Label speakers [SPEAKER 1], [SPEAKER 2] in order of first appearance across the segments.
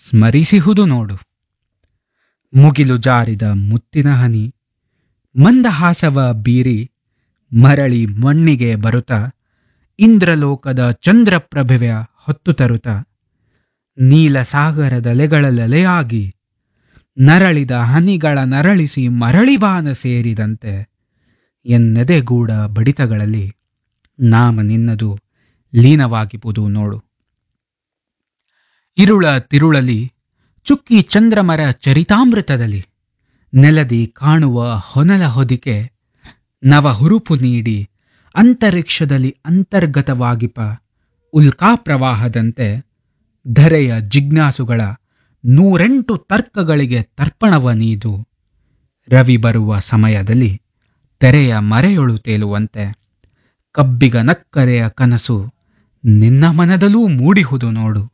[SPEAKER 1] ಸ್ಮರಿಸಿಹುದು ನೋಡು ಮುಗಿಲು ಜಾರಿದ ಮುತ್ತಿನ ಹನಿ ಮಂದಹಾಸವ ಬೀರಿ ಮರಳಿ ಮಣ್ಣಿಗೆ ಬರುತ್ತ ಇಂದ್ರಲೋಕದ ಚಂದ್ರಪ್ರಭೆಯ ಹೊತ್ತು ತರುತ್ತ ನೀಲ ಸಾಗರದಲೆಗಳಲೆಲೆಯಾಗಿ ನರಳಿದ ಹನಿಗಳ ನರಳಿಸಿ ಮರಳಿಬಾನ ಸೇರಿದಂತೆ ಎನ್ನೆದೆಗೂಡ ಬಡಿತಗಳಲ್ಲಿ ನಾಮ ನಿನ್ನದು ಲೀನವಾಗಿಬುದು ನೋಡು ಇರುಳ ತಿರುಳಲಿ ಚುಕ್ಕಿ ಚಂದ್ರಮರ ಚರಿತಾಮೃತದಲ್ಲಿ ನೆಲದಿ ಕಾಣುವ ಹೊನಲ ಹೊದಿಕೆ ನವ ಹುರುಪು ನೀಡಿ ಅಂತರಿಕ್ಷದಲ್ಲಿ ಅಂತರ್ಗತವಾಗಿಪ ಉಲ್ಕಾ ಪ್ರವಾಹದಂತೆ ಧರೆಯ ಜಿಜ್ಞಾಸುಗಳ ನೂರೆಂಟು ತರ್ಕಗಳಿಗೆ ತರ್ಪಣವ ನೀದು ರವಿ ಬರುವ ಸಮಯದಲ್ಲಿ ತೆರೆಯ ಮರೆಯೊಳು ತೇಲುವಂತೆ ಕಬ್ಬಿಗ ನಕ್ಕರೆಯ ಕನಸು ನಿನ್ನ ಮನದಲ್ಲೂ ಮೂಡಿಹುದು ನೋಡು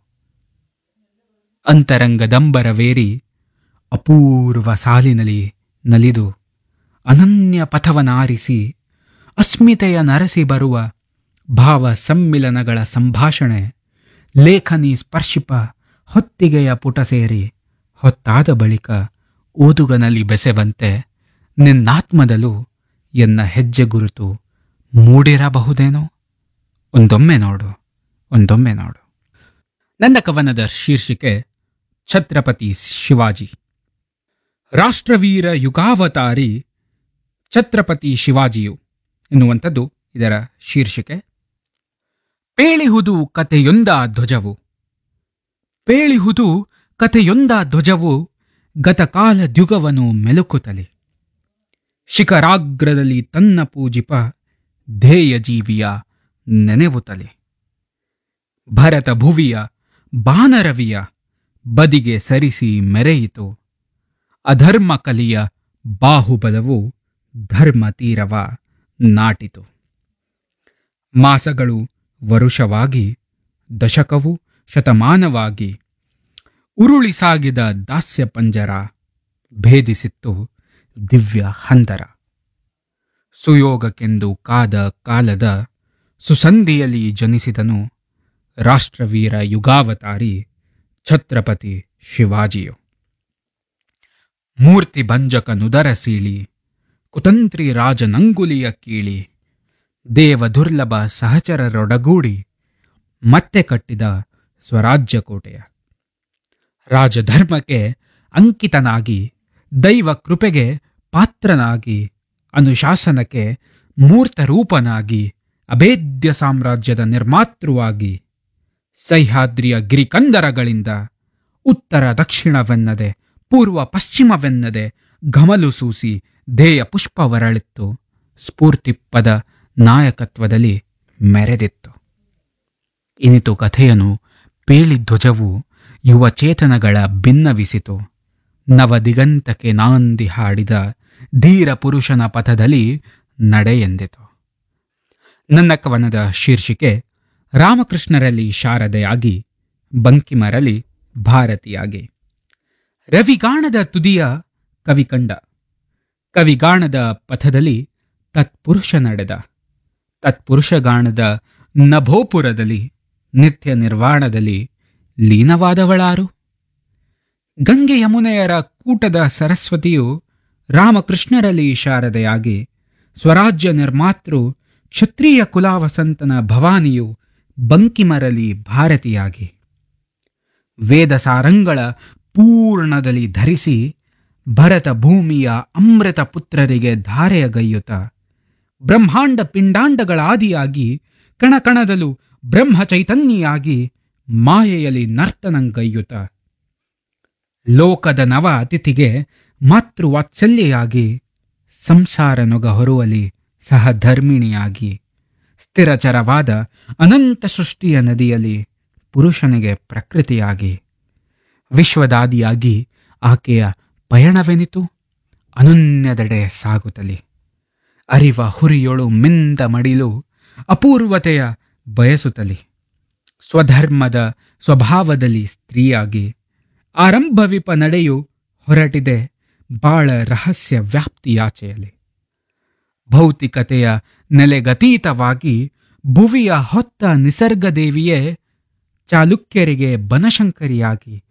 [SPEAKER 1] ಅಂತರಂಗದಂಬರವೇರಿ ಅಪೂರ್ವ ಸಾಲಿನಲ್ಲಿ ನಲಿದು ಅನನ್ಯ ಪಥವನಾರಿಸಿ ಅಸ್ಮಿತೆಯ ನರಸಿ ಬರುವ ಭಾವ ಸಮ್ಮಿಲನಗಳ ಸಂಭಾಷಣೆ ಲೇಖನಿ ಸ್ಪರ್ಶಿಪ ಹೊತ್ತಿಗೆಯ ಪುಟ ಸೇರಿ ಹೊತ್ತಾದ ಬಳಿಕ ಓದುಗನಲ್ಲಿ ಬೆಸೆವಂತೆ ನಿನ್ನಾತ್ಮದಲ್ಲೂ ಎನ್ನ ಹೆಜ್ಜೆ ಗುರುತು ಮೂಡಿರಬಹುದೇನೋ ಒಂದೊಮ್ಮೆ ನೋಡು ಒಂದೊಮ್ಮೆ ನೋಡು ನನ್ನ ಕವನದ ಶೀರ್ಷಿಕೆ ಛತ್ರಪತಿ ಶಿವಾಜಿ ರಾಷ್ಟ್ರವೀರ ಯುಗಾವತಾರಿ ಛತ್ರಪತಿ ಶಿವಾಜಿಯು ಎನ್ನುವಂಥದ್ದು ಇದರ ಶೀರ್ಷಿಕೆ ಪೇಳಿಹುದು ಕಥೆಯೊಂದ ಧ್ವಜವು ಪೇಳಿಹುದು ಕಥೆಯೊಂದ ಧ್ವಜವು ಗತಕಾಲ ದ್ಯುಗವನು ಮೆಲುಕುತ್ತಲಿ ಶಿಖರಾಗ್ರದಲ್ಲಿ ತನ್ನ ಪೂಜಿಪ ಧ್ಯೇಯ ಜೀವಿಯ ನೆನೆವುತ್ತಲೆ ಭರತ ಭುವಿಯ ಬಾನರವಿಯ ಬದಿಗೆ ಸರಿಸಿ ಮೆರೆಯಿತು ಅಧರ್ಮ ಕಲಿಯ ಬಾಹುಬಲವು ಧರ್ಮ ತೀರವ ನಾಟಿತು ಮಾಸಗಳು ವರುಷವಾಗಿ ದಶಕವು ಶತಮಾನವಾಗಿ ಉರುಳಿ ಸಾಗಿದ ದಾಸ್ಯ ಪಂಜರ ಭೇದಿಸಿತ್ತು ದಿವ್ಯ ಹಂದರ ಸುಯೋಗಕ್ಕೆಂದು ಕಾದ ಕಾಲದ ಸುಸಂಧಿಯಲ್ಲಿ ಜನಿಸಿದನು ರಾಷ್ಟ್ರವೀರ ಯುಗಾವತಾರಿ ಛತ್ರಪತಿ ಶಿವಾಜಿಯು ಮೂರ್ತಿ ಭಂಜಕ ನುದರ ಸೀಳಿ ಕುತಂತ್ರಿ ರಾಜನಂಗುಲಿಯ ಕೀಳಿ ದೇವ ದುರ್ಲಭ ಸಹಚರರೊಡಗೂಡಿ ಮತ್ತೆ ಕಟ್ಟಿದ ಸ್ವರಾಜ್ಯ ಕೋಟೆಯ ರಾಜಧರ್ಮಕ್ಕೆ ಅಂಕಿತನಾಗಿ ದೈವ ಕೃಪೆಗೆ ಪಾತ್ರನಾಗಿ ಅನುಶಾಸನಕ್ಕೆ ಮೂರ್ತ ರೂಪನಾಗಿ ಅಭೇದ್ಯ ಸಾಮ್ರಾಜ್ಯದ ನಿರ್ಮಾತೃವಾಗಿ ಸಹ್ಯಾದ್ರಿಯ ಗಿರಿಕಂದರಗಳಿಂದ ಉತ್ತರ ದಕ್ಷಿಣವೆನ್ನದೆ ಪೂರ್ವ ಪಶ್ಚಿಮವೆನ್ನದೆ ಘಮಲು ಸೂಸಿ ಧ್ಯೇಯ ಪುಷ್ಪವರಳಿತ್ತು ಸ್ಫೂರ್ತಿಪ್ಪದ ನಾಯಕತ್ವದಲ್ಲಿ ಮೆರೆದಿತ್ತು ಇನಿತು ಕಥೆಯನು ಪೇಳಿಧ್ವಜವು ಯುವ ಚೇತನಗಳ ಭಿನ್ನವಿಸಿತು ನವದಿಗಂತಕ್ಕೆ ನಾಂದಿ ಹಾಡಿದ ಧೀರ ಪುರುಷನ ಪಥದಲ್ಲಿ ನಡೆಯೆಂದಿತು ನನ್ನ ಕವನದ ಶೀರ್ಷಿಕೆ ರಾಮಕೃಷ್ಣರಲ್ಲಿ ಶಾರದೆಯಾಗಿ ಬಂಕಿಮರಲ್ಲಿ ಭಾರತಿಯಾಗಿ ರವಿಗಾಣದ ತುದಿಯ ಕವಿಕಂಡ ಕವಿಗಾಣದ ಪಥದಲ್ಲಿ ತತ್ಪುರುಷ ನಡೆದ ತತ್ಪುರುಷಗಾಣದ ನಭೋಪುರದಲ್ಲಿ ನಿತ್ಯ ನಿರ್ವಾಣದಲ್ಲಿ ಲೀನವಾದವಳಾರು ಗಂಗೆ ಯಮುನೆಯರ ಕೂಟದ ಸರಸ್ವತಿಯು ರಾಮಕೃಷ್ಣರಲ್ಲಿ ಶಾರದೆಯಾಗಿ ಸ್ವರಾಜ್ಯ ನಿರ್ಮಾತೃ ಕ್ಷತ್ರಿಯ ಕುಲಾವಸಂತನ ಭವಾನಿಯು ಬಂಕಿಮರಲಿ ಭಾರತಿಯಾಗಿ ವೇದ ಸಾರಂಗಳ ಪೂರ್ಣದಲ್ಲಿ ಧರಿಸಿ ಭರತ ಭೂಮಿಯ ಅಮೃತ ಪುತ್ರರಿಗೆ ಧಾರೆಯಗೈಯುತ ಬ್ರಹ್ಮಾಂಡ ಪಿಂಡಾಂಡಗಳಾದಿಯಾಗಿ ಕಣಕಣದಲ್ಲೂ ಬ್ರಹ್ಮ ಚೈತನ್ಯಿಯಾಗಿ ಮಾಯೆಯಲ್ಲಿ ನರ್ತನಂಗೈಯುತ ಲೋಕದ ನವ ಅತಿಥಿಗೆ ಮಾತೃವಾತ್ಸಲ್ಯೆಯಾಗಿ ಸಂಸಾರ ನೊಗ ಹೊರುವಲಿ ಸಹಧರ್ಮಿಣಿಯಾಗಿ ಸ್ಥಿರಚರವಾದ ಅನಂತ ಸೃಷ್ಟಿಯ ನದಿಯಲ್ಲಿ ಪುರುಷನಿಗೆ ಪ್ರಕೃತಿಯಾಗಿ ವಿಶ್ವದಾದಿಯಾಗಿ ಆಕೆಯ ಪಯಣವೆನಿತು ಅನನ್ಯದೆಡೆ ಸಾಗುತ್ತಲಿ ಅರಿವ ಹುರಿಯೊಳು ಮಿಂದ ಮಡಿಲು ಅಪೂರ್ವತೆಯ ಬಯಸುತ್ತಲಿ ಸ್ವಧರ್ಮದ ಸ್ವಭಾವದಲ್ಲಿ ಸ್ತ್ರೀಯಾಗಿ ಆರಂಭವಿಪ ನಡೆಯು ಹೊರಟಿದೆ ಬಾಳ ರಹಸ್ಯ ವ್ಯಾಪ್ತಿಯಾಚೆಯಲ್ಲಿ ಭೌತಿಕತೆಯ ನೆಲೆಗತೀತವಾಗಿ ಭುವಿಯ ಹೊತ್ತ ನಿಸರ್ಗದೇವಿಯೇ ಚಾಲುಕ್ಯರಿಗೆ ಬನಶಂಕರಿಯಾಗಿ